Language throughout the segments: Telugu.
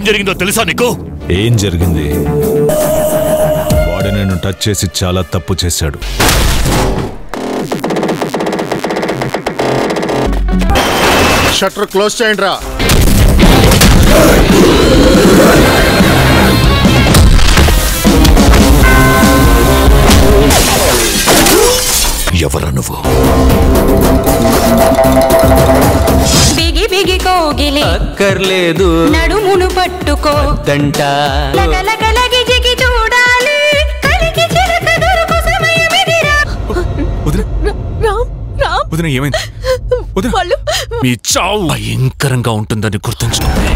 జరిగిందో తెలుసా నీకు ఏం జరిగింది వాడు నేను టచ్ చేసి చాలా తప్పు చేశాడు షట్టర్ క్లోజ్ చేయండి రా ఎవరా నువ్వు బిగి బిగి కోగిలి అక్కర్లేదు నడుమును పట్టుకో దంట లగలగలగి జిగి చూడాలి కలికి చిలక దొరకు సమయమిదిరా రామ్ రామ్ వదిన ఏమైంది వదిన వాళ్ళు మీ చావు భయంకరంగా ఉంటుందని గుర్తుంచుకోండి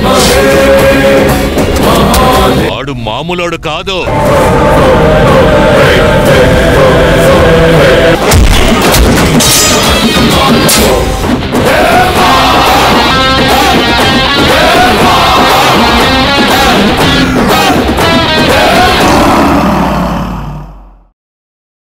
వాడు మామూలోడు కాదు